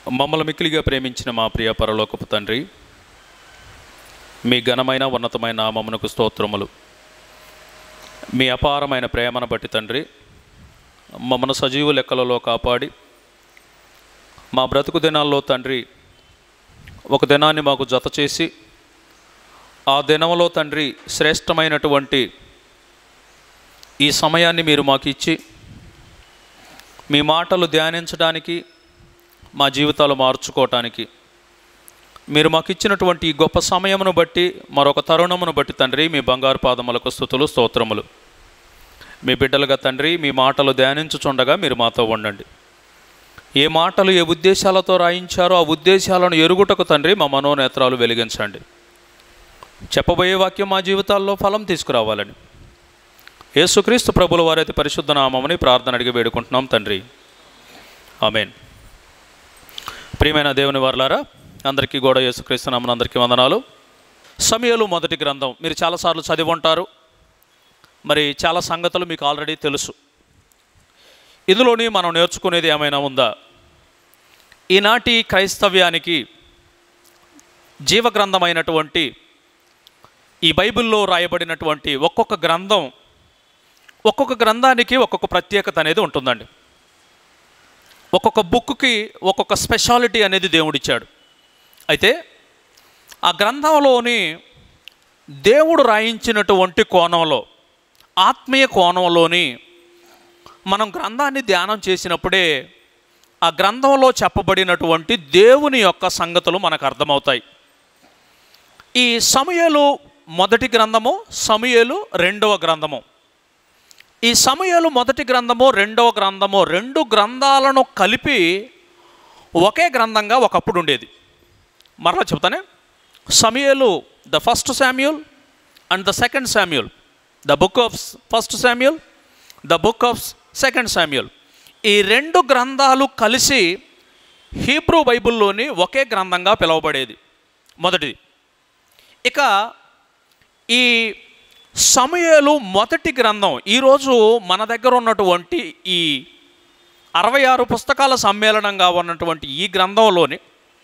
మమ్మల్ని మిక్కిలిగా ప్రేమించిన మా ప్రియ పరలోకపు తండ్రి మీ ఘనమైన ఉన్నతమైన నామమునకు స్తోత్రములు మీ అపారమైన ప్రేమను బట్టి తండ్రి మమ్మను సజీవ లెక్కలలో కాపాడి మా బ్రతుకు దినాల్లో తండ్రి ఒక దినాన్ని మాకు జత చేసి ఆ దినంలో తండ్రి శ్రేష్టమైనటువంటి ఈ సమయాన్ని మీరు మాకు ఇచ్చి మీ మాటలు ధ్యానించడానికి మా జీవితాలు మార్చుకోవటానికి మీరు మాకు ఇచ్చినటువంటి ఈ గొప్ప సమయమును బట్టి మరొక తరుణమును బట్టి తండ్రి మీ బంగారు పాదములకు స్థుతులు స్తోత్రములు మీ బిడ్డలుగా తండ్రి మీ మాటలు ధ్యానించుచుండగా మీరు మాతో ఉండండి ఏ మాటలు ఏ ఉద్దేశాలతో రాయించారో ఆ ఉద్దేశాలను ఎరుగుటకు తండ్రి మా మనోనేత్రాలు వెలిగించండి చెప్పబోయే వాక్యం మా జీవితాల్లో ఫలం తీసుకురావాలని యేసుక్రీస్తు ప్రభుల వారైతే పరిశుద్ధ నామమని ప్రార్థన అడిగి వేడుకుంటున్నాం తండ్రి ఆమెన్ ప్రియమైన దేవుని వారలారా అందరికీ కూడా యేసుక్రీస్తు నామన అందరికీ వందనాలు సమయలు మొదటి గ్రంథం మీరు చాలాసార్లు చదివి ఉంటారు మరి చాలా సంగతులు మీకు ఆల్రెడీ తెలుసు ఇందులోని మనం నేర్చుకునేది ఏమైనా ఉందా ఈనాటి క్రైస్తవ్యానికి జీవగ్రంథమైనటువంటి ఈ బైబిల్లో రాయబడినటువంటి ఒక్కొక్క గ్రంథం ఒక్కొక్క గ్రంథానికి ఒక్కొక్క ప్రత్యేకత అనేది ఉంటుందండి ఒక్కొక్క బుక్కి ఒక్కొక్క స్పెషాలిటీ అనేది దేవుడిచ్చాడు అయితే ఆ గ్రంథంలోని దేవుడు రాయించినటువంటి కోణంలో ఆత్మీయ కోణంలోని మనం గ్రంథాన్ని ధ్యానం చేసినప్పుడే ఆ గ్రంథంలో చెప్పబడినటువంటి దేవుని యొక్క సంగతులు మనకు అర్థమవుతాయి ఈ సమయలు మొదటి గ్రంథము సమయలు రెండవ గ్రంథము ఈ సమయలు మొదటి గ్రంథము రెండవ గ్రంథము రెండు గ్రంథాలను కలిపి ఒకే గ్రంథంగా ఒకప్పుడు ఉండేది మరలా చెప్తానే సమయలు the first Samuel and the second Samuel the book of first Samuel the book of second Samuel ఈ రెండు గ్రంథాలు కలిసి హీబ్రూ బైబిల్లోని ఒకే గ్రంథంగా పిలువబడేది మొదటిది ఇక ఈ సమయలు మొదటి గ్రంథం ఈరోజు మన దగ్గర ఉన్నటువంటి ఈ అరవై ఆరు పుస్తకాల సమ్మేళనంగా ఉన్నటువంటి ఈ గ్రంథంలోని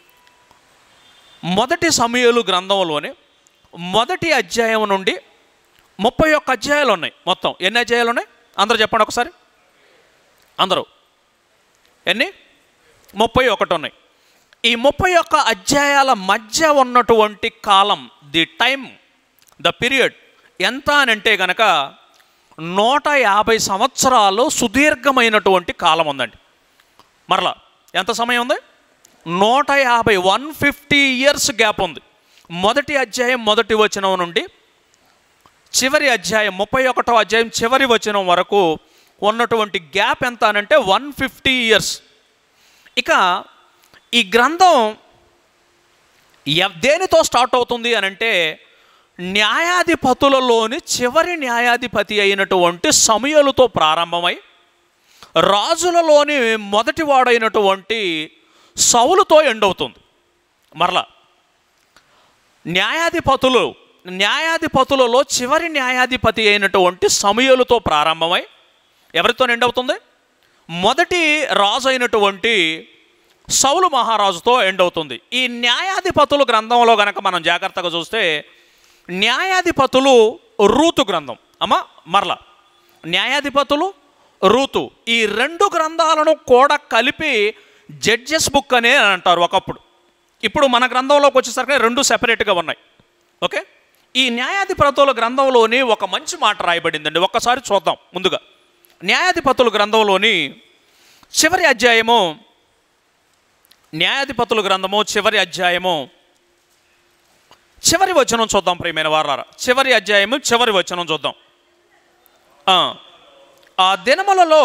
మొదటి సమయలు గ్రంథంలోని మొదటి అధ్యాయం నుండి ముప్పై ఒక్క అధ్యాయాలు ఉన్నాయి మొత్తం ఎన్ని అధ్యాయాలు ఉన్నాయి అందరూ చెప్పండి ఒకసారి అందరూ ఎన్ని ముప్పై ఒకటి ఉన్నాయి ఈ ముప్పై ఒక్క అధ్యాయాల మధ్య ఉన్నటువంటి కాలం ది టైం ద పీరియడ్ ఎంత అని అంటే గనక నూట యాభై సంవత్సరాలు సుదీర్ఘమైనటువంటి కాలం ఉందండి మరలా ఎంత సమయం ఉంది నూట యాభై వన్ ఫిఫ్టీ ఇయర్స్ గ్యాప్ ఉంది మొదటి అధ్యాయం మొదటి వచనం నుండి చివరి అధ్యాయం ముప్పై ఒకటో అధ్యాయం చివరి వచనం వరకు ఉన్నటువంటి గ్యాప్ ఎంత అనంటే వన్ ఫిఫ్టీ ఇయర్స్ ఇక ఈ గ్రంథం ఎవ్- దేనితో స్టార్ట్ అవుతుంది అని అంటే న్యాయాధిపతులలోని చివరి న్యాయాధిపతి అయినటువంటి సమయలతో ప్రారంభమై రాజులలోని మొదటివాడైనటువంటి సౌలుతో ఎండవుతుంది మరలా న్యాయాధిపతులు న్యాయాధిపతులలో చివరి న్యాయాధిపతి అయినటువంటి సమయలతో ప్రారంభమై ఎవరితో ఎండవుతుంది మొదటి రాజు అయినటువంటి సౌలు మహారాజుతో ఎండ్ అవుతుంది ఈ న్యాయాధిపతులు గ్రంథంలో గనక మనం జాగ్రత్తగా చూస్తే న్యాయాధిపతులు రూతు గ్రంథం అమ్మా మరలా న్యాయాధిపతులు రూతు ఈ రెండు గ్రంథాలను కూడా కలిపి జడ్జెస్ బుక్ అనే అంటారు ఒకప్పుడు ఇప్పుడు మన గ్రంథంలోకి వచ్చేసరికి రెండు సెపరేట్గా ఉన్నాయి ఓకే ఈ న్యాయాధిపతుల గ్రంథంలోని ఒక మంచి మాట రాయబడిందండి ఒక్కసారి చూద్దాం ముందుగా న్యాయాధిపతుల గ్రంథంలోని చివరి అధ్యాయము న్యాయాధిపతుల గ్రంథము చివరి అధ్యాయము చివరి వచనం చూద్దాం ప్రియమైన వారారా చివరి అధ్యాయము చివరి వచనం చూద్దాం ఆ, ఆ దినములలో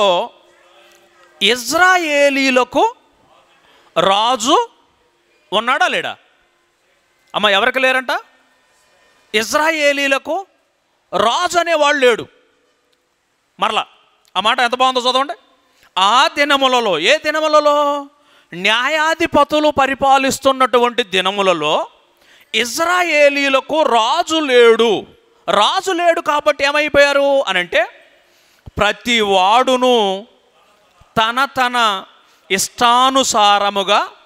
ఇజ్రాయేలీలకు రాజు ఉన్నాడా లేడా అమ్మ ఎవరికి లేరంట ఇజ్రాయేలీలకు రాజు అనేవాడు లేడు మరలా ఆ మాట ఎంత బాగుందో చదవండి ఆ దినములలో ఏ దినములలో న్యాయాధిపతులు పరిపాలిస్తున్నటువంటి దినములలో ఇజ్రాయేలీలకు రాజు లేడు రాజు లేడు కాబట్టి ఏమైపోయారు అని అంటే ప్రతి వాడును తన తన ఇష్టానుసారముగా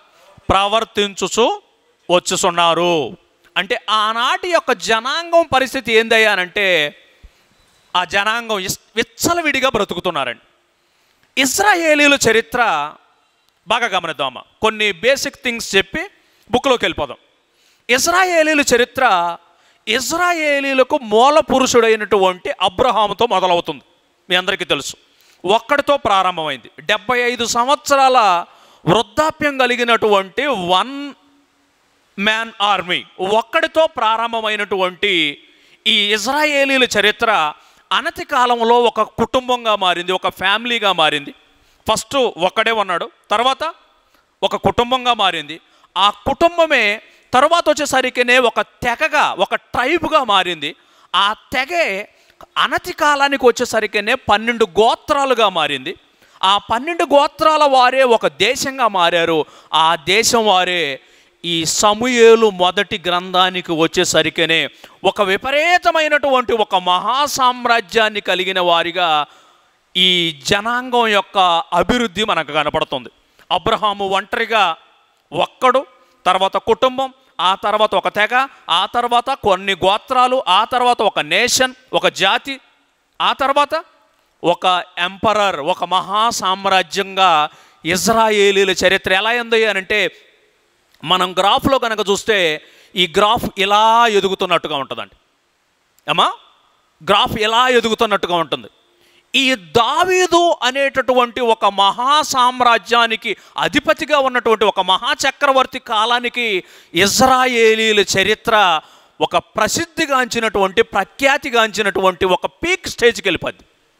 ప్రవర్తించుచు వచ్చుచున్నారు అంటే ఆనాటి యొక్క జనాంగం పరిస్థితి ఏందయ్యానంటే ఆ జనాంగం ఇస్ విచ్చలవిడిగా బ్రతుకుతున్నారండి ఇజ్రాయేలీల చరిత్ర బాగా గమనిద్దామా కొన్ని బేసిక్ థింగ్స్ చెప్పి బుక్లోకి వెళ్ళిపోదాం ఇజ్రాయేలీల చరిత్ర ఇజ్రాయేలీలకు మూల పురుషుడైనటువంటి అబ్రహాముతో మొదలవుతుంది మీ అందరికీ తెలుసు ఒక్కడితో ప్రారంభమైంది డెబ్బై ఐదు సంవత్సరాల వృద్ధాప్యం కలిగినటువంటి వన్ మ్యాన్ ఆర్మీ ఒక్కడితో ప్రారంభమైనటువంటి ఈ ఇజ్రాయేలీల చరిత్ర అనతి కాలంలో ఒక కుటుంబంగా మారింది ఒక ఫ్యామిలీగా మారింది ఫస్ట్ ఒక్కడే ఉన్నాడు తర్వాత ఒక కుటుంబంగా మారింది ఆ కుటుంబమే తర్వాత వచ్చేసరికినే ఒక తెగగా ఒక ట్రైబ్గా మారింది ఆ తెగే అనతి కాలానికి వచ్చేసరికినే పన్నెండు గోత్రాలుగా మారింది ఆ పన్నెండు గోత్రాల వారే ఒక దేశంగా మారారు ఆ దేశం వారే ఈ సమూయేలు మొదటి గ్రంథానికి వచ్చేసరికనే ఒక విపరీతమైనటువంటి ఒక మహాసామ్రాజ్యాన్ని కలిగిన వారిగా ఈ జనాంగం యొక్క అభివృద్ధి మనకు కనపడుతుంది అబ్రహాము ఒంటరిగా ఒక్కడు తర్వాత కుటుంబం ఆ తర్వాత ఒక తెగ ఆ తర్వాత కొన్ని గోత్రాలు ఆ తర్వాత ఒక నేషన్ ఒక జాతి ఆ తర్వాత ఒక ఎంపరర్ ఒక మహా సామ్రాజ్యంగా ఇజ్రాయేలీల చరిత్ర ఎలా ఉంది అని అంటే మనం గ్రాఫ్లో కనుక చూస్తే ఈ గ్రాఫ్ ఇలా ఎదుగుతున్నట్టుగా ఉంటుందండి అమ్మా గ్రాఫ్ ఇలా ఎదుగుతున్నట్టుగా ఉంటుంది ఈ దావీదు అనేటటువంటి ఒక మహా సామ్రాజ్యానికి అధిపతిగా ఉన్నటువంటి ఒక మహా చక్రవర్తి కాలానికి ఇజ్రాయేలీల చరిత్ర ఒక ప్రసిద్ధిగాంచినటువంటి ప్రఖ్యాతిగాంచినటువంటి ఒక పీక్ స్టేజ్కి వెళ్ళిపోద్ది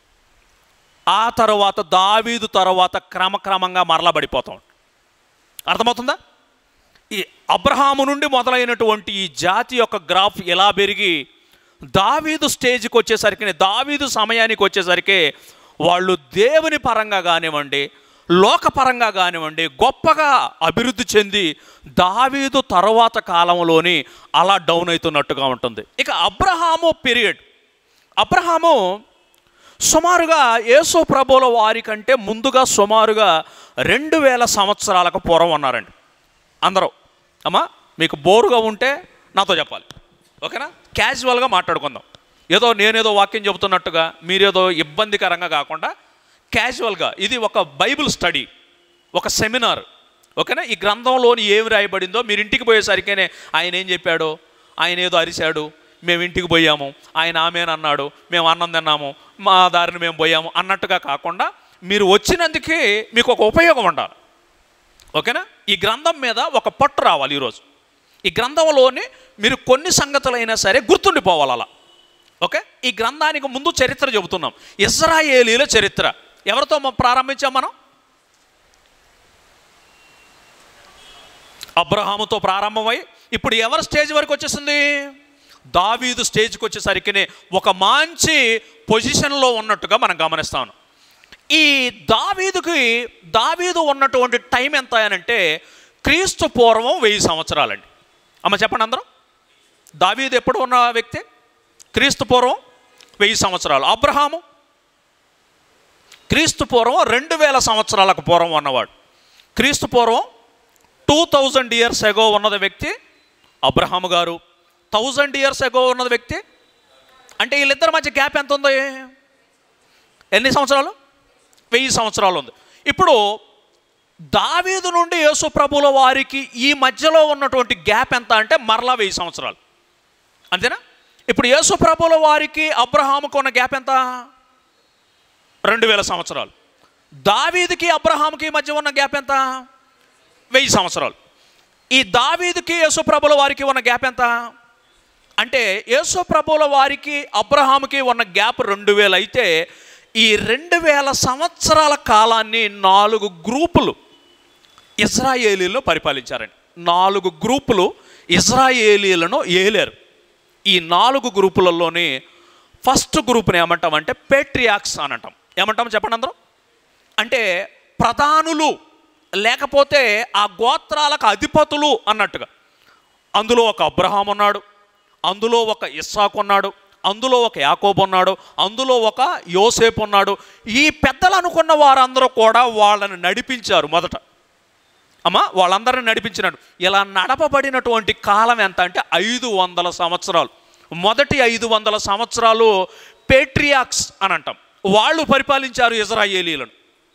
ఆ తర్వాత దావీదు తర్వాత క్రమక్రమంగా మరలా పడిపోతాం అర్థమవుతుందా ఈ అబ్రహాము నుండి మొదలైనటువంటి ఈ జాతి యొక్క గ్రాఫ్ ఎలా పెరిగి దావీదు స్టేజ్కి వచ్చేసరికి దావీదు సమయానికి వచ్చేసరికి వాళ్ళు దేవుని పరంగా కానివ్వండి లోకపరంగా కానివ్వండి గొప్పగా అభివృద్ధి చెంది దావీదు తర్వాత కాలంలోని అలా డౌన్ అవుతున్నట్టుగా ఉంటుంది ఇక అబ్రహాము పీరియడ్ అబ్రహాము సుమారుగా యేసు ప్రభుల వారి కంటే ముందుగా సుమారుగా రెండు వేల సంవత్సరాలకు పూర్వం ఉన్నారండి అందరూ అమ్మా మీకు బోరుగా ఉంటే నాతో చెప్పాలి ఓకేనా క్యాజువల్గా మాట్లాడుకుందాం ఏదో నేనేదో వాక్యం చెబుతున్నట్టుగా మీరేదో ఇబ్బందికరంగా కాకుండా క్యాజువల్గా ఇది ఒక బైబిల్ స్టడీ ఒక సెమినార్ ఓకేనా ఈ గ్రంథంలోని ఏమి రాయబడిందో మీరు ఇంటికి పోయేసరికేనే ఆయన ఏం చెప్పాడో ఆయన ఏదో అరిశాడు మేము ఇంటికి పోయాము ఆయన ఆమెనన్నాడు మేము అన్నం తిన్నాము మా దారిని మేము పోయాము అన్నట్టుగా కాకుండా మీరు వచ్చినందుకే మీకు ఒక ఉపయోగం ఉండాలి ఓకేనా ఈ గ్రంథం మీద ఒక పట్టు రావాలి ఈరోజు ఈ గ్రంథంలోని మీరు కొన్ని సంగతులైనా సరే గుర్తుండిపోవాలి అలా ఓకే ఈ గ్రంథానికి ముందు చరిత్ర చెబుతున్నాం ఇజ్రాయేలీల చరిత్ర ఎవరితో మనం ప్రారంభించాం మనం అబ్రహాముతో ప్రారంభమై ఇప్పుడు ఎవరి స్టేజ్ వరకు వచ్చేసింది దావీదు స్టేజ్కి వచ్చేసరికి ఒక మంచి పొజిషన్లో ఉన్నట్టుగా మనం గమనిస్తాను ఈ దావీదుకి దావీదు ఉన్నటువంటి టైం ఎంత అనంటే క్రీస్తు పూర్వం వెయ్యి సంవత్సరాలండి అమ్మ చెప్పండి అందరూ దావీదు ఎప్పుడు ఉన్న వ్యక్తి క్రీస్తు పూర్వం వెయ్యి సంవత్సరాలు అబ్రహాము క్రీస్తు పూర్వం రెండు వేల సంవత్సరాలకు పూర్వం ఉన్నవాడు క్రీస్తు పూర్వం టూ థౌజండ్ ఇయర్స్ ఎగో ఉన్నది వ్యక్తి అబ్రహాము గారు థౌజండ్ ఇయర్స్ ఎగో ఉన్నది వ్యక్తి అంటే వీళ్ళిద్దరి మధ్య గ్యాప్ ఎంత ఉంది ఎన్ని సంవత్సరాలు వెయ్యి సంవత్సరాలు ఉంది ఇప్పుడు దావీదు నుండి యేసు ప్రభుల వారికి ఈ మధ్యలో ఉన్నటువంటి గ్యాప్ ఎంత అంటే మరలా వెయ్యి సంవత్సరాలు అంతేనా ఇప్పుడు యేసు ప్రభుల వారికి అబ్రహాముకు ఉన్న గ్యాప్ ఎంత రెండు వేల సంవత్సరాలు దావీదుకి అబ్రహాముకి మధ్య ఉన్న గ్యాప్ ఎంత వెయ్యి సంవత్సరాలు ఈ దావీదుకి యేసు ప్రభుల వారికి ఉన్న గ్యాప్ ఎంత అంటే యేసు ప్రభుల వారికి అబ్రహాముకి ఉన్న గ్యాప్ రెండు వేలు అయితే ఈ రెండు వేల సంవత్సరాల కాలాన్ని నాలుగు గ్రూపులు ఇజ్రాయేలీలను పరిపాలించారండి నాలుగు గ్రూపులు ఇజ్రాయేలీలను ఏలేరు ఈ నాలుగు గ్రూపులలోని ఫస్ట్ గ్రూప్ని ఏమంటామంటే పేట్రియాక్స్ అని అంటాం ఏమంటాం చెప్పండి అందరూ అంటే ప్రధానులు లేకపోతే ఆ గోత్రాలకు అధిపతులు అన్నట్టుగా అందులో ఒక అబ్రహాం ఉన్నాడు అందులో ఒక ఇస్సాకు ఉన్నాడు అందులో ఒక యాకోబు ఉన్నాడు అందులో ఒక యోసేపు ఉన్నాడు ఈ పెద్దలు అనుకున్న వారందరూ కూడా వాళ్ళని నడిపించారు మొదట అమ్మా వాళ్ళందరిని నడిపించినాడు ఇలా నడపబడినటువంటి కాలం ఎంత అంటే ఐదు వందల సంవత్సరాలు మొదటి ఐదు వందల సంవత్సరాలు పేట్రియాక్స్ అని అంటాం వాళ్ళు పరిపాలించారు ఇజ్రాయేలీలను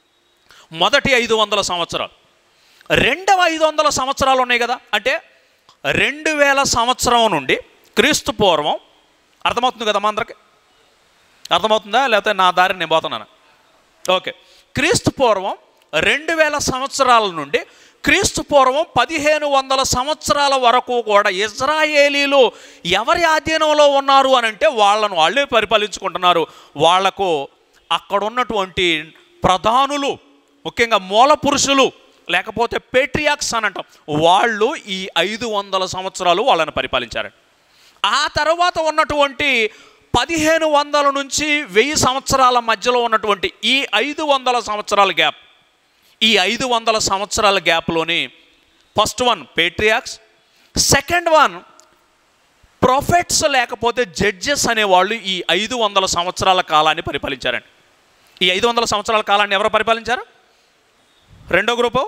మొదటి ఐదు వందల సంవత్సరాలు రెండవ ఐదు వందల సంవత్సరాలు ఉన్నాయి కదా అంటే రెండు వేల సంవత్సరం నుండి క్రీస్తు పూర్వం అర్థమవుతుంది కదా మా అందరికి అర్థమవుతుందా లేకపోతే నా దారి నేను పోతున్నాను ఓకే క్రీస్తు పూర్వం రెండు వేల సంవత్సరాల నుండి క్రీస్తు పూర్వం పదిహేను వందల సంవత్సరాల వరకు కూడా ఇజ్రాయేలీలు ఎవరి ఆధీనంలో ఉన్నారు అని అంటే వాళ్ళను వాళ్ళే పరిపాలించుకుంటున్నారు వాళ్లకు అక్కడ ఉన్నటువంటి ప్రధానులు ముఖ్యంగా మూల పురుషులు లేకపోతే పేట్రియాక్స్ అని అంటాం వాళ్ళు ఈ ఐదు వందల సంవత్సరాలు వాళ్ళని పరిపాలించారండి ఆ తర్వాత ఉన్నటువంటి పదిహేను వందల నుంచి వెయ్యి సంవత్సరాల మధ్యలో ఉన్నటువంటి ఈ ఐదు వందల సంవత్సరాల గ్యాప్ ఈ ఐదు వందల సంవత్సరాల గ్యాప్లోని first one patriarchs second one prophets లేకపోతే జడ్జెస్ అనేవాళ్ళు ఈ ఐదు వందల సంవత్సరాల కాలాన్ని పరిపాలించారండి ఈ ఐదు వందల సంవత్సరాల కాలాన్ని ఎవరు పరిపాలించారు రెండో గ్రూపు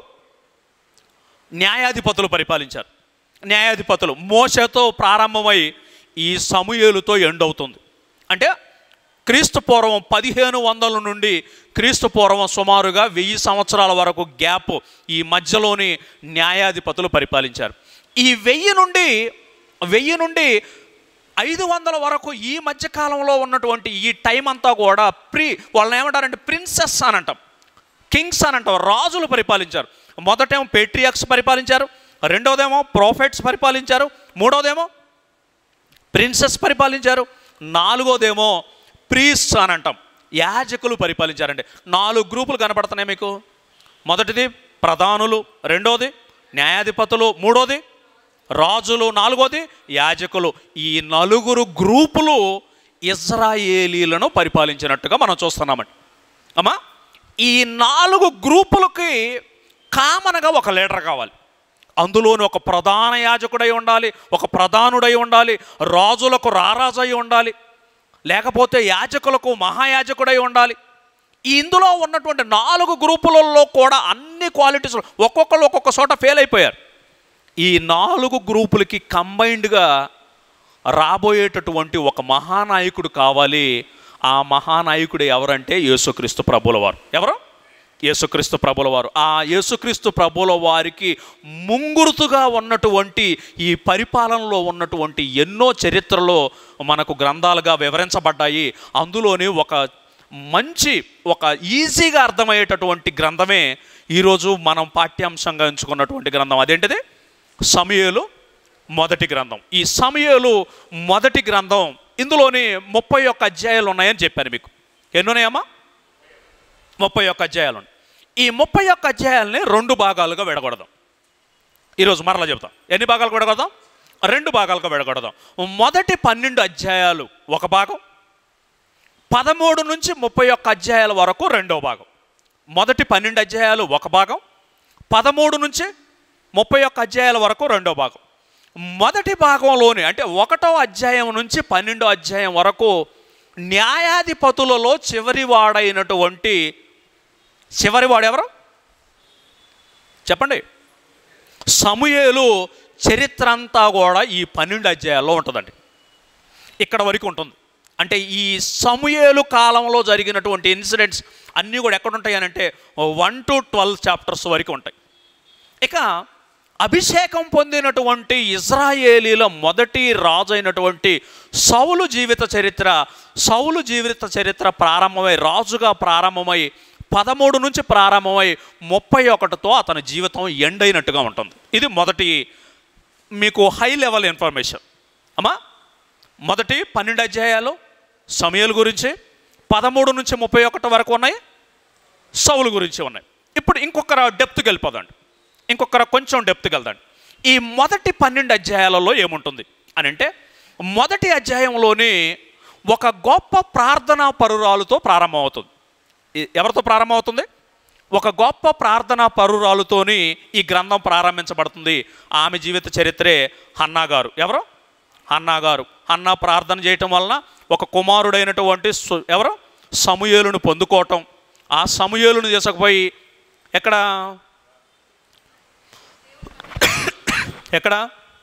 న్యాయాధిపతులు పరిపాలించారు న్యాయాధిపతులు మోసతో ప్రారంభమై ఈ సమూయేలుతో ఎండ్ అవుతుంది అంటే క్రీస్తు పూర్వం పదిహేను వందల నుండి క్రీస్తు పూర్వం సుమారుగా వెయ్యి సంవత్సరాల వరకు గ్యాప్ ఈ మధ్యలోని న్యాయాధిపతులు పరిపాలించారు ఈ వెయ్యి నుండి వెయ్యి నుండి ఐదు వందల వరకు ఈ మధ్య కాలంలో ఉన్నటువంటి ఈ టైం అంతా కూడా ప్రీ వాళ్ళని ఏమంటారంటే ప్రిన్సెస్ అని అంటాం కింగ్స్ అని అంటాం రాజులు పరిపాలించారు మొదటేమో పేట్రియాక్స్ పరిపాలించారు రెండోదేమో ప్రోఫెట్స్ పరిపాలించారు మూడోదేమో ప్రిన్సెస్ పరిపాలించారు నాలుగోదేమో ప్రీస్ అని అంటాం యాజకులు పరిపాలించారండి నాలుగు గ్రూపులు కనపడుతున్నాయి మీకు మొదటిది ప్రధానులు రెండోది న్యాయాధిపతులు మూడోది రాజులు నాలుగోది యాజకులు ఈ నలుగురు గ్రూపులు ఇజ్రాయేలీలను పరిపాలించినట్టుగా మనం చూస్తున్నామండి అమ్మా ఈ నాలుగు గ్రూపులకి కామన్గా ఒక లీడర్ కావాలి అందులోని ఒక ప్రధాన యాజకుడై ఉండాలి ఒక ప్రధానుడై ఉండాలి రాజులకు రారాజై ఉండాలి లేకపోతే యాజకులకు మహాయాజకుడై ఉండాలి ఈ ఇందులో ఉన్నటువంటి నాలుగు గ్రూపులలో కూడా అన్ని క్వాలిటీస్ ఒక్కొక్కరు ఒక్కొక్క చోట ఫెయిల్ అయిపోయారు ఈ నాలుగు గ్రూపులకి కంబైన్డ్గా రాబోయేటటువంటి ఒక మహానాయకుడు కావాలి ఆ మహానాయకుడు ఎవరంటే యేసుక్రీస్తు ప్రభుల వారు ఎవరు యేసుక్రీస్తు ప్రభుల వారు ఆ యేసుక్రీస్తు ప్రభుల వారికి ముంగురుతుగా ఉన్నటువంటి ఈ పరిపాలనలో ఉన్నటువంటి ఎన్నో చరిత్రలో మనకు గ్రంథాలుగా వివరించబడ్డాయి అందులోని ఒక మంచి ఒక ఈజీగా అర్థమయ్యేటటువంటి గ్రంథమే ఈరోజు మనం పాఠ్యాంశంగా ఎంచుకున్నటువంటి గ్రంథం అదేంటిది సమయలు మొదటి గ్రంథం ఈ సమయలు మొదటి గ్రంథం ఇందులోని ముప్పై ఒక్క అధ్యాయాలు ఉన్నాయని చెప్పాను మీకు ఎన్ని ఉన్నాయమ్మా ముప్పై ఒక్క అధ్యాయాలు ఉన్నాయి ఈ ముప్పై ఒక్క అధ్యాయాలని రెండు భాగాలుగా విడగొడదాం ఈరోజు మరలా చెప్తాం ఎన్ని భాగాలుగా విడగొడదాం రెండు భాగాలుగా విడగొడదాం మొదటి పన్నెండు అధ్యాయాలు ఒక భాగం పదమూడు నుంచి ముప్పై ఒక్క అధ్యాయాల వరకు రెండో భాగం మొదటి పన్నెండు అధ్యాయాలు ఒక భాగం పదమూడు నుంచి ముప్పై ఒక్క అధ్యాయాల వరకు రెండో భాగం మొదటి భాగంలోని అంటే ఒకటో అధ్యాయం నుంచి పన్నెండో అధ్యాయం వరకు న్యాయాధిపతులలో చివరి వాడైనటువంటి చివరి వాడు ఎవరు చెప్పండి సమూయేలు చరిత్ర అంతా కూడా ఈ పన్నెండు అధ్యాయాల్లో ఉంటుందండి ఇక్కడ వరకు ఉంటుంది అంటే ఈ సమూయేలు కాలంలో జరిగినటువంటి ఇన్సిడెంట్స్ అన్నీ కూడా ఎక్కడ ఉంటాయి అని అంటే వన్ టు ట్వెల్వ్ చాప్టర్స్ వరకు ఉంటాయి ఇక అభిషేకం పొందినటువంటి ఇజ్రాయేలీల మొదటి రాజు అయినటువంటి సౌలు జీవిత చరిత్ర సౌలు జీవిత చరిత్ర ప్రారంభమై రాజుగా ప్రారంభమై పదమూడు నుంచి ప్రారంభమై ముప్పై ఒకటితో అతని జీవితం ఎండ్ అయినట్టుగా ఉంటుంది ఇది మొదటి మీకు హై లెవెల్ ఇన్ఫర్మేషన్ అమ్మా మొదటి పన్నెండు అధ్యాయాలు సమయాల గురించి పదమూడు నుంచి ముప్పై ఒకటి వరకు ఉన్నాయి సౌలు గురించి ఉన్నాయి ఇప్పుడు ఇంకొకర డెప్త్కి వెళ్ళిపోదండి ఇంకొకర కొంచెం డెప్త్కి వెళ్దండి ఈ మొదటి పన్నెండు అధ్యాయాలలో ఏముంటుంది అని అంటే మొదటి అధ్యాయంలోని ఒక గొప్ప ప్రార్థనా పరురాలతో ప్రారంభమవుతుంది ఈ- ఎవరితో ప్రారంభమవుతుంది ఒక గొప్ప ప్రార్థనా పరురాలుతోని ఈ గ్రంథం ప్రారంభించబడుతుంది ఆమె జీవిత చరిత్రే హన్నా గారు ఎవరు హన్నా గారు హన్నా ప్రార్థన చేయటం వలన ఒక కుమారుడైనటువంటి సు- ఎవరు సమూయేలును పొందుకోవటం ఆ సమూయేలును తీసుకుపోయి ఎక్కడ ఎక్కడ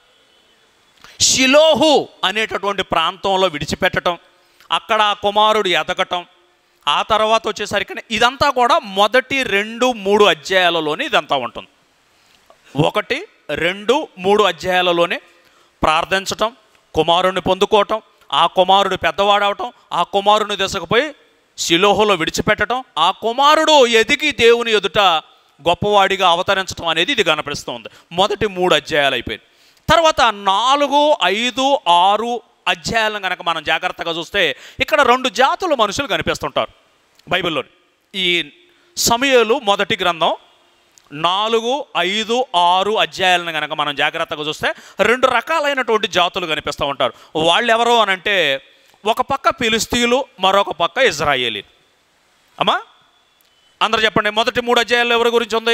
షిలోహు అనేటటువంటి ప్రాంతంలో విడిచిపెట్టడం అక్కడ ఆ కుమారుడు ఎదగటం ఆ తర్వాత వచ్చేసరికి ఇదంతా కూడా మొదటి రెండు మూడు అధ్యాయాలలోనే ఇదంతా ఉంటుంది ఒకటి రెండు మూడు అధ్యాయాలలోనే ప్రార్థించటం కుమారుణ్ణి పొందుకోవటం ఆ కుమారుడు పెద్దవాడవటం ఆ కుమారుని దశకుపోయి శిలోహలో విడిచిపెట్టడం ఆ కుమారుడు ఎదిగి దేవుని ఎదుట గొప్పవాడిగా అవతరించడం అనేది ఇది కనపడుస్తుంది మొదటి మూడు అధ్యాయాలు అయిపోయింది తర్వాత నాలుగు ఐదు ఆరు అధ్యాయాలను కనుక మనం జాగ్రత్తగా చూస్తే ఇక్కడ రెండు జాతుల మనుషులు కనిపిస్తుంటారు బైబిల్లో ఈ సమయలు మొదటి గ్రంథం నాలుగు ఐదు ఆరు అధ్యాయాలను కనుక మనం జాగ్రత్తగా చూస్తే రెండు రకాలైనటువంటి జాతులు కనిపిస్తూ ఉంటారు వాళ్ళు ఎవరు అని అంటే ఒక పక్క ఫిలిస్తీన్లు మరొక పక్క ఇజ్రాయేలీ అమ్మా అందరు చెప్పండి మొదటి మూడు అధ్యాయాలు ఎవరి గురించి ఉంది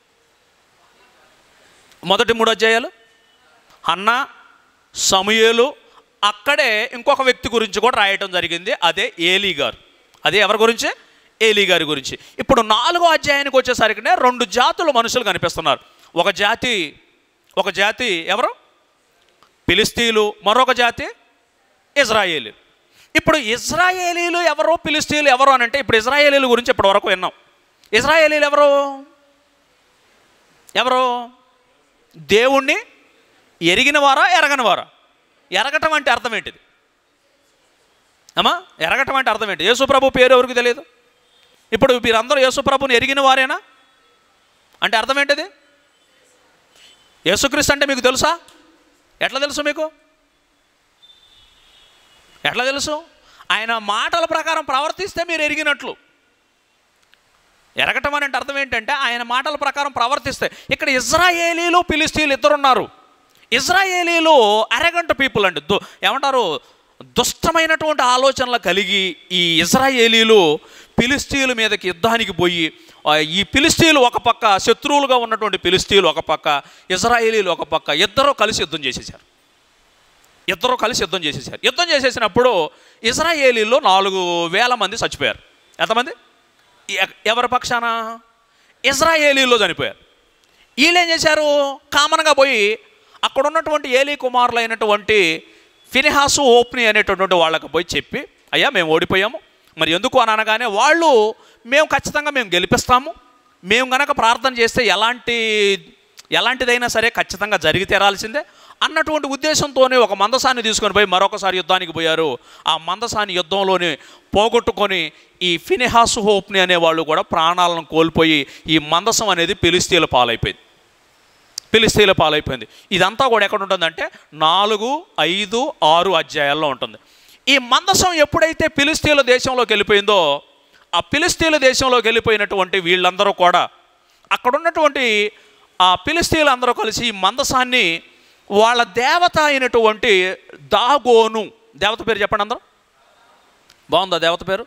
మొదటి మూడు అధ్యాయాలు అన్న సమయలు అక్కడే ఇంకొక వ్యక్తి గురించి కూడా రాయటం జరిగింది అదే ఏలీ గారు అదే ఎవరి గురించి ఏలీ గారి గురించి ఇప్పుడు నాలుగో అధ్యాయానికి వచ్చేసరికి రెండు జాతుల మనుషులు కనిపిస్తున్నారు ఒక జాతి ఒక జాతి ఎవరు ఫిలిస్తీన్లు మరొక జాతి ఇజ్రాయేలీ ఇప్పుడు ఇజ్రాయేలీలు ఎవరు ఫిలిస్తీన్లు ఎవరు అని అంటే ఇప్పుడు ఇజ్రాయేలీల గురించి ఇప్పటి వరకు విన్నాం ఇజ్రాయేలీలు ఎవరు ఎవరు దేవుణ్ణి ఎరిగిన వారా ఎరగని వారా ఎరగటం అంటే అర్థం ఏంటిది అమ్మా ఎరగటం అంటే అర్థం ఏంటి యేసుప్రభు పేరు ఎవరికి తెలియదు ఇప్పుడు మీరందరూ యేసుప్రభుని ఎరిగిన వారేనా అంటే అర్థం ఏంటిది యేసుక్రీస్తు అంటే మీకు తెలుసా ఎట్లా తెలుసు మీకు ఎట్లా తెలుసు ఆయన మాటల ప్రకారం ప్రవర్తిస్తే మీరు ఎరిగినట్లు ఎరగటం అని అంటే అర్థం ఏంటంటే ఆయన మాటల ప్రకారం ప్రవర్తిస్తే ఇక్కడ ఇజ్రాయేలీలు ఫిలిస్తీన్లు ఇద్దరున్నారు ఇజ్రాయేలీలు అరగంట పీపుల్ అండి దు ఏమంటారు దుష్టమైనటువంటి ఆలోచనలు కలిగి ఈ ఇజ్రాయేలీలు ఫిలిస్తీన్ల మీదకి యుద్ధానికి పోయి ఆ, ఈ ఫిలిస్తీన్లు ఒక పక్క శత్రువులుగా ఉన్నటువంటి ఫిలిస్తీన్లు ఒక పక్క ఇజ్రాయేలీలు ఒక పక్క ఇద్దరూ కలిసి యుద్ధం చేసేసారు ఇద్దరు కలిసి యుద్ధం చేసేసారు యుద్ధం చేసేసినప్పుడు ఇజ్రాయేలీలో నాలుగు వేల మంది చచ్చిపోయారు ఎంతమంది ఎ- ఎవరి పక్షాన ఇజ్రాయేలీలో చనిపోయారు వీళ్ళు ఏం చేశారు కామన్గా పోయి అక్కడ ఉన్నటువంటి ఏలీ కుమారులైనటువంటి ఫినిహాసు ఓప్ని అనేటటువంటి వాళ్ళకి పోయి చెప్పి అయ్యా మేము ఓడిపోయాము మరి ఎందుకు అని అనగానే వాళ్ళు మేము ఖచ్చితంగా మేము గెలిపిస్తాము మేము గనక ప్రార్థన చేస్తే ఎలాంటి ఎలాంటిదైనా సరే ఖచ్చితంగా జరిగి తీరాల్సిందే అన్నటువంటి ఉద్దేశంతోనే ఒక మందసాన్ని తీసుకొని పోయి మరొకసారి యుద్ధానికి పోయారు ఆ మందసాన్ని యుద్ధంలోనే పోగొట్టుకొని ఈ ఫినిహాసు హోప్ని అనేవాళ్ళు కూడా ప్రాణాలను కోల్పోయి ఈ మందసం అనేది పిలిస్తీల పాలైపోయింది ఫిలిస్తీన్ల పాలైపోయింది ఇదంతా కూడా ఎక్కడ ఉంటుందంటే నాలుగు ఐదు ఆరు అధ్యాయాల్లో ఉంటుంది ఈ మందసం ఎప్పుడైతే ఫిలిస్తీన్ల దేశంలోకి వెళ్ళిపోయిందో ఆ ఫిలిస్తీన్ల దేశంలోకి వెళ్ళిపోయినటువంటి వీళ్ళందరూ కూడా అక్కడ ఉన్నటువంటి ఆ ఫిలిస్తీన్లు అందరూ కలిసి ఈ మందసాన్ని వాళ్ళ దేవత అయినటువంటి దాగోను దేవత పేరు చెప్పండి అందరూ బాగుందా దేవత పేరు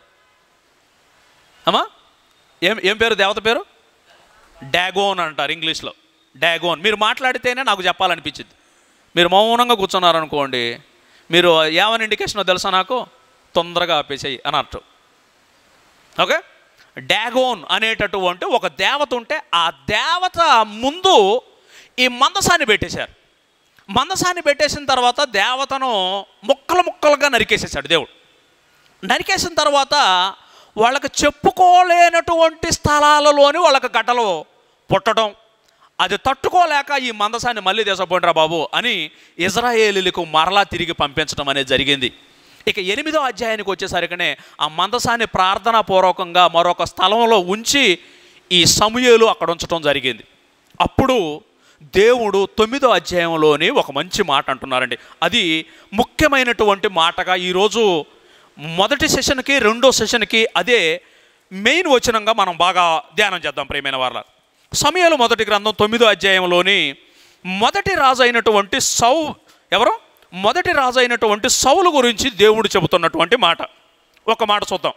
అమ్మా ఏం ఏం పేరు దేవత పేరు డాగోన్ అంటారు ఇంగ్లీష్లో డాగోన్ మీరు మాట్లాడితేనే నాకు చెప్పాలనిపించింది మీరు మౌనంగా కూర్చున్నారనుకోండి మీరు ఏమని ఇండికేషన్ తెలుసా నాకు తొందరగా ఆపేసేయి అని అర్థం ఓకే డాగోన్ అనేటటువంటి ఒక దేవత ఉంటే ఆ దేవత ముందు ఈ మందసాన్ని పెట్టేశారు మందసాన్ని పెట్టేసిన తర్వాత దేవతను ముక్కలు ముక్కలుగా నరికేసేసాడు దేవుడు నరికేసిన తర్వాత వాళ్ళకి చెప్పుకోలేనటువంటి స్థలాలలోని వాళ్ళకి గడ్డలు పుట్టడం అది తట్టుకోలేక ఈ మందసాన్ని మళ్ళీ దేశపోయినరా బాబు అని ఇజ్రాయేలీలకు మరలా తిరిగి పంపించడం అనేది జరిగింది ఇక ఎనిమిదో అధ్యాయానికి వచ్చేసరికనే ఆ మందసాన్ని ప్రార్థనా పూర్వకంగా మరొక స్థలంలో ఉంచి ఈ సమూయేలు అక్కడ ఉంచడం జరిగింది అప్పుడు దేవుడు తొమ్మిదో అధ్యాయంలోని ఒక మంచి మాట అంటున్నారండి అది ముఖ్యమైనటువంటి మాటగా ఈరోజు మొదటి సెషన్కి రెండో సెషన్కి అదే మెయిన్ వచనంగా మనం బాగా ధ్యానం చేద్దాం ప్రియమైన వాళ్ళ సమయాలు మొదటి గ్రంథం తొమ్మిదో అధ్యాయంలోని మొదటి రాజు అయినటువంటి సౌ ఎవరు మొదటి రాజు అయినటువంటి సౌలు గురించి దేవుడు చెబుతున్నటువంటి మాట ఒక మాట చూద్దాం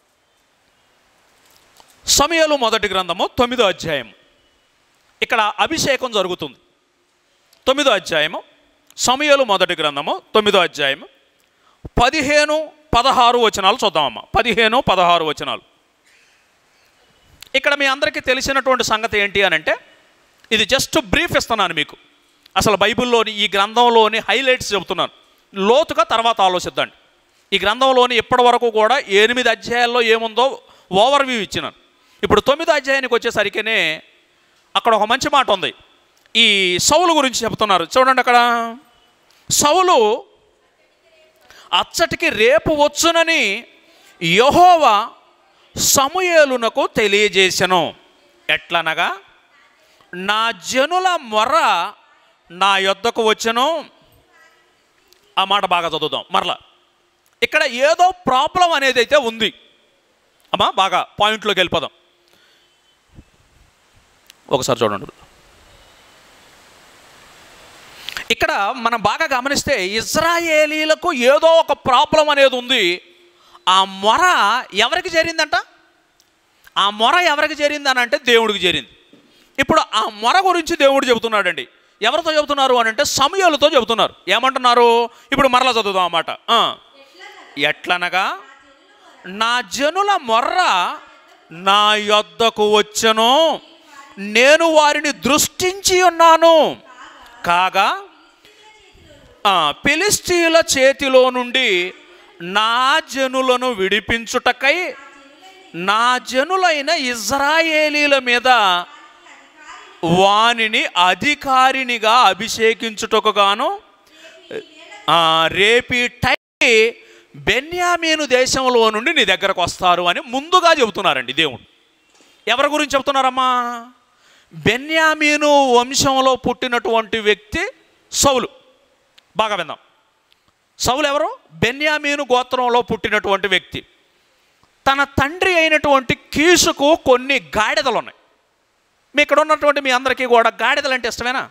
సమయాలు మొదటి గ్రంథము తొమ్మిదో అధ్యాయం ఇక్కడ అభిషేకం జరుగుతుంది తొమ్మిదో అధ్యాయము సమయాలు మొదటి గ్రంథము తొమ్మిదో అధ్యాయము పదిహేను పదహారు వచనాలు చూద్దామమ్మా పదిహేను పదహారు వచనాలు ఇక్కడ మీ అందరికీ తెలిసినటువంటి సంగతి ఏంటి అని అంటే ఇది జస్ట్ బ్రీఫ్ ఇస్తున్నాను మీకు అసలు బైబిల్లోని ఈ గ్రంథంలోని హైలైట్స్ చెబుతున్నాను లోతుగా తర్వాత ఆలోచిద్దండి ఈ గ్రంథంలోని ఇప్పటి వరకు కూడా ఎనిమిది అధ్యాయాల్లో ఏముందో ఓవర్ వ్యూ ఇచ్చినాను ఇప్పుడు తొమ్మిది అధ్యాయానికి వచ్చేసరికినే అక్కడ ఒక మంచి మాట ఉంది ఈ సౌలు గురించి చెప్తున్నారు చూడండి అక్కడ సౌలు అచ్చటికి రేపు వచ్చునని యహోవా సమూయేలునకు తెలియజేసెను ఎట్లనగా నా జనుల మొర్ర నా యొద్దకు వచ్చెను ఆ మాట బాగా చదువుదాం మరలా ఇక్కడ ఏదో ప్రాబ్లం అనేది అయితే ఉంది అమ్మా బాగా పాయింట్లోకి వెళ్ళిపోదాం ఒకసారి చూడండి ఇక్కడ మనం బాగా గమనిస్తే ఇజ్రాయేలీలకు ఏదో ఒక ప్రాబ్లం అనేది ఉంది ఆ మొర ఎవరికి చేరిందంట ఆ మొర ఎవరికి చేరింది అని అంటే దేవుడికి చేరింది ఇప్పుడు ఆ మొర గురించి దేవుడు చెబుతున్నాడండి ఎవరితో చెబుతున్నారు అని అంటే సమయాలతో చెబుతున్నారు ఏమంటున్నారు ఇప్పుడు మరలా చదువుదాం అన్నమాట ఆ. ఎట్లనగా నా జనుల మొర్ర నా యొద్దకు వచ్చెను నేను వారిని దృష్టించి ఉన్నాను కాగా ఆ, ఫిలిస్తీయుల చేతిలో నుండి నా జనులను విడిపించుటకై నా జనులైన ఇజ్రాయేలీల మీద వానిని అధికారినిగా అభిషేకించుటకు గాను ఆ, రేపి టై బెన్యామీను దేశంలో నుండి నీ దగ్గరకు వస్తారు అని ముందుగా చెబుతున్నారండి దేవుడు ఎవరి గురించి చెప్తున్నారమ్మా బెన్యామీను వంశంలో పుట్టినటువంటి వ్యక్తి సౌలు బాగా విందాం సౌలు ఎవరు బెన్యామీను గోత్రంలో పుట్టినటువంటి వ్యక్తి తన తండ్రి అయినటువంటి కీసుకు కొన్ని గాడిదలు ఉన్నాయి మీ ఇక్కడ ఉన్నటువంటి మీ అందరికీ కూడా గాడిదలు అంటే ఇష్టమేనా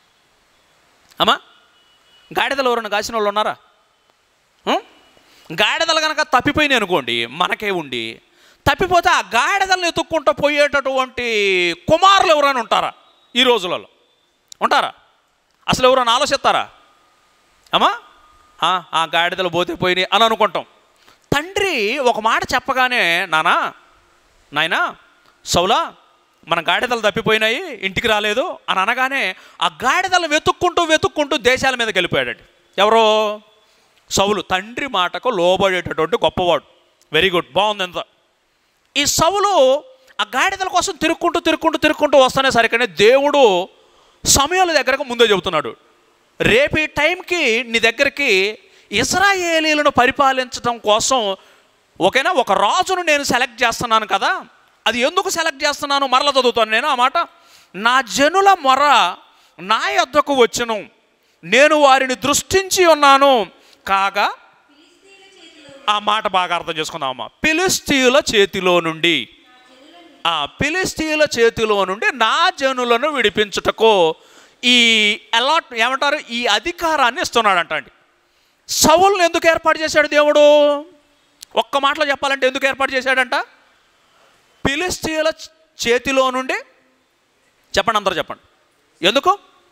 అమ్మా గాడిదలు ఎవరన్నా కాసిన వాళ్ళు ఉన్నారా ఉం? గాడిదలు కనుక తప్పిపోయినాయి అనుకోండి మనకే ఉండి తప్పిపోతే ఆ గాడిదలను ఎత్తుక్కుంటూ పోయేటటువంటి కుమారులు ఎవరైనా ఉంటారా ఈ రోజులలో ఉంటారా అసలు ఎవరైనా ఆలోచిస్తారా అమ్మా ఆ, ఆ గాడిదలు పోతే పోయినాయి అని అనుకుంటాం తండ్రి ఒక మాట చెప్పగానే నానా నాయనా సౌలా మన గాడిదలు తప్పిపోయినాయి ఇంటికి రాలేదు అని అనగానే ఆ గాడిదలు వెతుక్కుంటూ వెతుక్కుంటూ దేశాల మీదకి వెళ్ళిపోయాడు ఎవరో సౌలు తండ్రి మాటకు లోబడేటటువంటి గొప్పవాడు వెరీ గుడ్ బాగుంది ఎంత ఈ సౌలు ఆ గాడిదల కోసం తిరుక్కుంటూ తిరుక్కుంటూ తిరుక్కుంటూ వస్తానే సరికనే దేవుడు సమయాల దగ్గరకు ముందే చెబుతున్నాడు రేపు ఈ టైంకి నీ దగ్గరికి ఇస్రాయేలీలను పరిపాలించడం కోసం ఓకేనా ఒక రాజును నేను సెలెక్ట్ చేస్తున్నాను కదా అది ఎందుకు సెలెక్ట్ చేస్తున్నాను మరల చదువుతాను నేను ఆ మాట నా జనుల మొర నా యొద్దకు వచ్చును నేను వారిని దృష్టించి ఉన్నాను కాగా ఆ మాట బాగా అర్థం చేసుకుందామమ్మా పిలిస్తీయుల చేతిలో నుండి ఆ పిలిస్తీయుల చేతిలో నుండి నా జనులను విడిపించుటకు ఈ అలాట్ ఏమంటారు ఈ అధికారాన్ని ఇస్తున్నాడంట అండి సవుల్ని ఎందుకు ఏర్పాటు చేశాడు దేవుడు ఒక్క మాటలో చెప్పాలంటే ఎందుకు ఏర్పాటు చేశాడంట ఫిలిస్తీయుల చేతిలో నుండి చెప్పండి అందరూ చెప్పండి ఎందుకు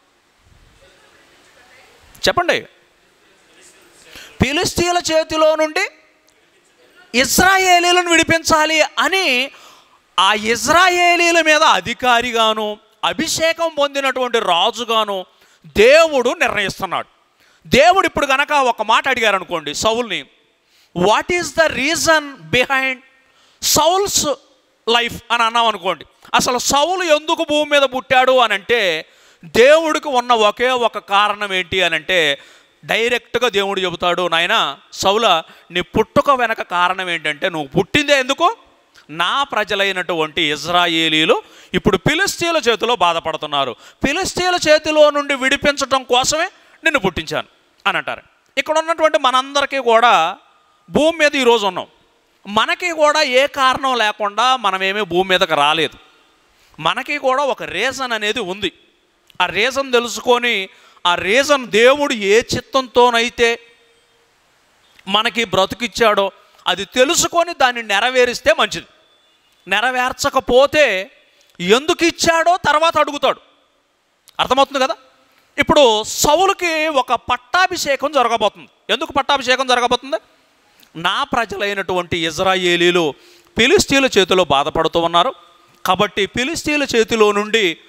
చెప్పండి ఫిలిస్తీయుల చేతిలో నుండి ఇజ్రాయేలీలను విడిపించాలి అని ఆ ఇజ్రాయేలీల మీద అధికారిగాను అభిషేకం పొందినటువంటి రాజుగాను దేవుడు నిర్ణయిస్తున్నాడు దేవుడు ఇప్పుడు గనక ఒక మాట అడిగారు అనుకోండి సౌల్ని what is the reason behind Saul's life అని అన్నాం అనుకోండి అసలు సౌలు ఎందుకు భూమి మీద పుట్టాడు అని అంటే దేవుడికి ఉన్న ఒకే ఒక కారణం ఏంటి అని అంటే డైరెక్ట్గా దేవుడు చెబుతాడు నాయన సౌల నీ పుట్టుక వెనక కారణం ఏంటంటే నువ్వు పుట్టిందే ఎందుకు నా ప్రజలైనటువంటి ఇజ్రాయేలీలు ఇప్పుడు ఫిలిస్తీన్ల చేతిలో బాధపడుతున్నారు ఫిలిస్తీన్ల చేతిలో నుండి విడిపించడం కోసమే నిన్ను పుట్టించాను అని అంటారు ఇక్కడ ఉన్నటువంటి మనందరికీ కూడా భూమి మీద ఈరోజు ఉన్నాం మనకి కూడా ఏ కారణం లేకుండా మనమేమీ భూమి మీదకి రాలేదు మనకి కూడా ఒక రీజన్ అనేది ఉంది ఆ రీజన్ తెలుసుకొని ఆ రీజన్ దేవుడు ఏ చిత్తంతోనైతే మనకి బ్రతుకిచ్చాడో అది తెలుసుకొని దాన్ని నెరవేరిస్తే మంచిది నెరవేర్చకపోతే ఎందుకు ఇచ్చాడో తర్వాత అడుగుతాడు అర్థమవుతుంది కదా ఇప్పుడు సౌలుకి ఒక పట్టాభిషేకం జరగబోతుంది ఎందుకు పట్టాభిషేకం జరగబోతుంది నా ప్రజలైనటువంటి ఇజ్రాయేలీలు ఫిలిస్తీన్ల చేతిలో బాధపడుతూ ఉన్నారు కాబట్టి ఫిలిస్తీన్ల చేతిలో నుండి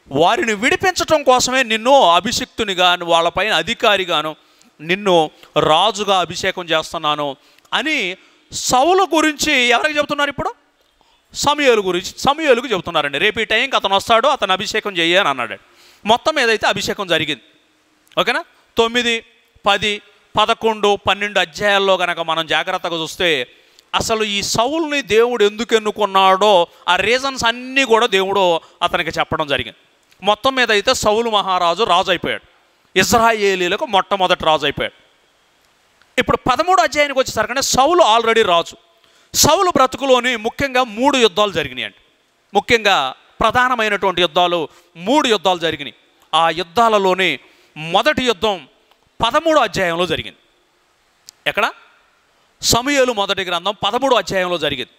వారిని విడిపించటం కోసమే నిన్ను అభిషిక్తునిగా వాళ్ళపైన అధికారిగాను నిన్ను రాజుగా అభిషేకం చేస్తున్నాను అని సౌలు గురించి ఎవరికి చెబుతున్నారు ఇప్పుడు సమయలు గురించి సమయలుకు చెబుతున్నారండి రేపు ఈ టైంకి అతను వస్తాడు అతను అభిషేకం చెయ్యి అని అన్నాడు మొత్తం ఏదైతే అభిషేకం జరిగింది ఓకేనా తొమ్మిది పది పదకొండు పన్నెండు అధ్యాయాల్లో కనుక మనం జాగ్రత్తగా చూస్తే అసలు ఈ సౌల్ని దేవుడు ఎందుకు ఎన్నుకున్నాడో ఆ రీజన్స్ అన్నీ కూడా దేవుడు అతనికి చెప్పడం జరిగింది మొత్తం మీద అయితే సౌలు మహారాజు రాజు అయిపోయాడు ఇజ్రాయేలీలకు మొట్టమొదటి రాజు అయిపోయాడు ఇప్పుడు పదమూడు అధ్యాయానికి వచ్చేసరికనే సౌలు ఆల్రెడీ రాజు సౌలు బ్రతుకులోని ముఖ్యంగా మూడు యుద్ధాలు జరిగినాయి అండి ముఖ్యంగా ప్రధానమైనటువంటి యుద్ధాలు మూడు యుద్ధాలు జరిగినాయి ఆ యుద్ధాలలోని మొదటి యుద్ధం పదమూడు అధ్యాయంలో జరిగింది ఎక్కడ సమయలు మొదటి గ్రంథం పదమూడు అధ్యాయంలో జరిగింది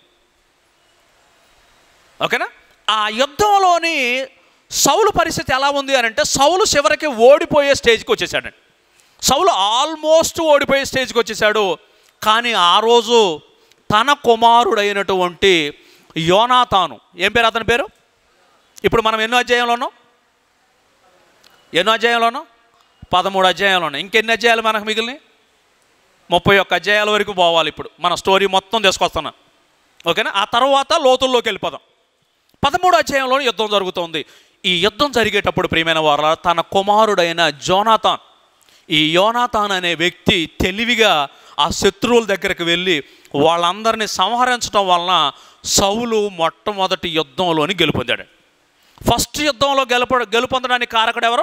ఓకేనా ఆ యుద్ధంలోని సౌలు పరిస్థితి ఎలా ఉంది అని అంటే సౌలు చివరికి ఓడిపోయే స్టేజ్కి వచ్చేసాడండి సౌలు ఆల్మోస్ట్ ఓడిపోయే స్టేజ్కి వచ్చేసాడు కానీ ఆ రోజు తన కుమారుడైనటువంటి యోనాతాను ఏం పేరు అతని పేరు ఇప్పుడు మనం ఎన్నో అధ్యాయంలో ఉన్నాం ఎన్నో అధ్యాయంలో ఉన్నాం పదమూడు అధ్యాయంలో ఉన్నాం ఇంకెన్ని అధ్యాయాలు మనకు మిగిలినాయి ముప్పై ఒక్క అధ్యాయాల వరకు పోవాలి ఇప్పుడు మన స్టోరీ మొత్తం తీసుకొస్తున్నాం ఓకేనా ఆ తర్వాత లోతుల్లోకి వెళ్ళిపోదాం పదమూడు అధ్యాయంలో యుద్ధం జరుగుతోంది ఈ యుద్ధం జరిగేటప్పుడు ప్రియమైన వారు తన కుమారుడైన జోనాథాన్ ఈ యోనాథాన్ అనే వ్యక్తి తెలివిగా ఆ శత్రువుల దగ్గరికి వెళ్ళి వాళ్ళందరినీ సంహరించడం వలన సౌలు మొట్టమొదటి యుద్ధంలోని గెలుపొందాడు ఫస్ట్ యుద్ధంలో గెలుప గెలుపొందడానికి కారకుడు ఎవరు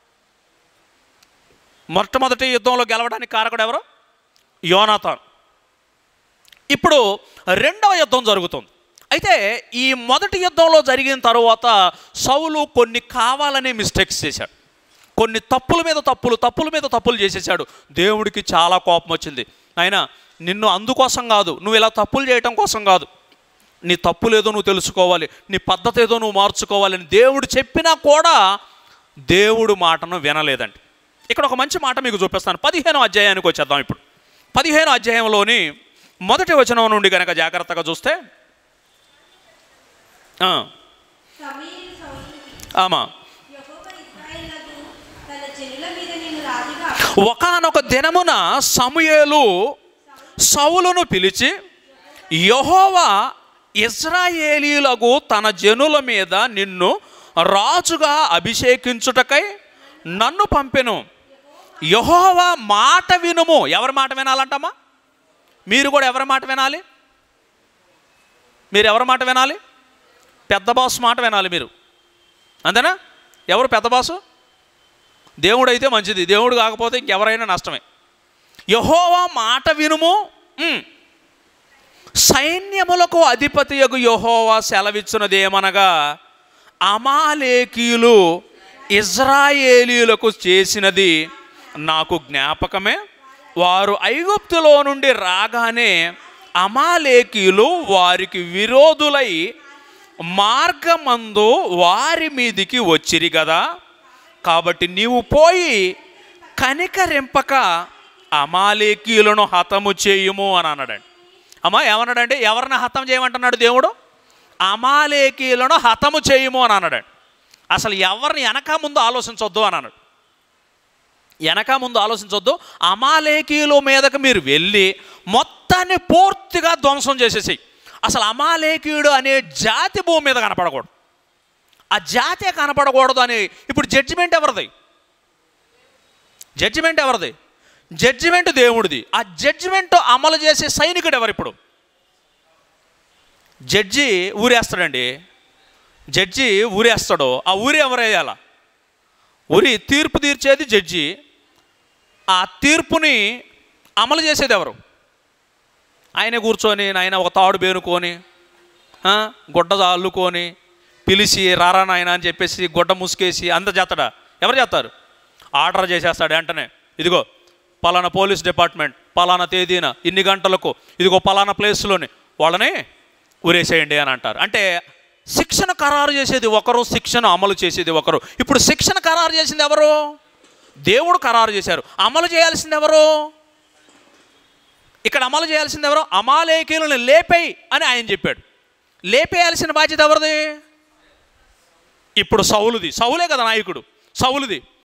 మొట్టమొదటి యుద్ధంలో గెలవడానికి కారకుడు ఎవరు యోనాథాన్ ఇప్పుడు రెండవ యుద్ధం జరుగుతుంది అయితే ఈ మొదటి యుద్ధంలో జరిగిన తరువాత సౌలు కొన్ని కావాలనే మిస్టేక్స్ చేశాడు కొన్ని తప్పుల మీద తప్పులు తప్పుల మీద తప్పులు చేసేసాడు దేవుడికి చాలా కోపం వచ్చింది ఆయన నిన్ను అందుకోసం కాదు నువ్వు ఇలా తప్పులు చేయటం కోసం కాదు నీ తప్పులేదో నువ్వు తెలుసుకోవాలి నీ పద్ధతి ఏదో నువ్వు మార్చుకోవాలి అని దేవుడు చెప్పినా కూడా దేవుడు మాటను వినలేదండి ఇక్కడ ఒక మంచి మాట మీకు చూపిస్తాను పదిహేను అధ్యాయానికి వచ్చేద్దాం ఇప్పుడు పదిహేను అధ్యాయంలోని మొదటి వచనం నుండి కనుక జాగ్రత్తగా చూస్తే ఆ, సమీరు సౌలుకి ఆమా యెహోవా ఇశ్రాయేలుకు తన జనుల మీద నిన్ను రాజుగా ఒకనొక దినమున సమూయేలు సౌలును పిలిచి యహోవా ఇజ్రాయేలీలకు తన జనుల మీద నిన్ను రాజుగా అభిషేకించుటకై నన్ను పంపెను యహోవా మాట వినుము ఎవరి మాట వినాలంటమ్మా మీరు కూడా ఎవరి మాట వినాలి మీరు ఎవరి మాట వినాలి పెద్ద బాస్ మాట వినాలి మీరు అంతేనా ఎవరు పెద్ద బాసు దేవుడు అయితే మంచిది దేవుడు కాకపోతే ఇంకెవరైనా నష్టమే యహోవా మాట వినుము ఉమ్. సైన్యములకు అధిపతియగు యహోవా సెలవిచ్చినదేమనగా అమాలేకీయులు ఇజ్రాయేలీయులకు చేసినది నాకు జ్ఞాపకమే వారు ఐగుప్తులో నుండి రాగానే అమాలేకీయులు వారికి విరోధులై మార్గమందు వారి మీదికి వచ్చిరి కదా కాబట్టి నీవు పోయి కనికరింపక అమాలేకీయులను హతము చేయుము అని అన్నాడండి అమ్మా ఏమన్నాడంటే ఎవరిని హతం చేయమంటున్నాడు దేవుడు అమాలేకీయులను హతము చేయుము అని అన్నాడు అసలు ఎవరిని వెనక ముందు ఆలోచించొద్దు అని అన్నాడు వెనక ముందు ఆలోచించొద్దు అమాలేకీయుల మీదకి మీరు వెళ్ళి మొత్తాన్ని పూర్తిగా ధ్వంసం చేసేసి అసలు అమాలేకీయుడు అనే జాతి భూమి మీద కనపడకూడదు ఆ జాతే కనపడకూడదు అని ఇప్పుడు జడ్జిమెంట్ ఎవరిది జడ్జిమెంట్ ఎవరిది జడ్జిమెంట్ దేవుడిది ఆ జడ్జిమెంట్ అమలు చేసే సైనికుడు ఎవరు ఇప్పుడు జడ్జి ఊరేస్తాడండి జడ్జి ఊరేస్తాడు ఆ ఊరి ఎవరేయాల ఊరి తీర్పు తీర్చేది జడ్జి ఆ తీర్పుని అమలు చేసేది ఎవరు ఆయన కూర్చొని ఆయన ఒక తాడు బేనుకొని ఆ, గుడ్డ అల్లుకొని పిలిచి రారా నాయన అని చెప్పేసి గుడ్డ ముసుకేసి అంత చేస్తాడా ఎవరు చేస్తారు ఆర్డర్ చేసేస్తాడు వెంటనే ఇదిగో పలానా పోలీస్ డిపార్ట్మెంట్ పలానా తేదీన ఇన్ని గంటలకు ఇదిగో పలానా ప్లేస్లోని వాళ్ళని ఊరేసేయండి అని అంటారు అంటే శిక్షణ ఖరారు చేసేది ఒకరు శిక్షణ అమలు చేసేది ఒకరు ఇప్పుడు శిక్షణ ఖరారు చేసింది ఎవరు దేవుడు ఖరారు చేశారు అమలు చేయాల్సింది ఎవరు ఇక్కడ అమలు చేయాల్సింది ఎవరు అమాలేకీయులను లేపేయి అని ఆయన చెప్పాడు లేపేయాల్సిన బాధ్యత ఎవరిది ఇప్పుడు సౌలుది సౌలే కదా నాయకుడు సౌలుది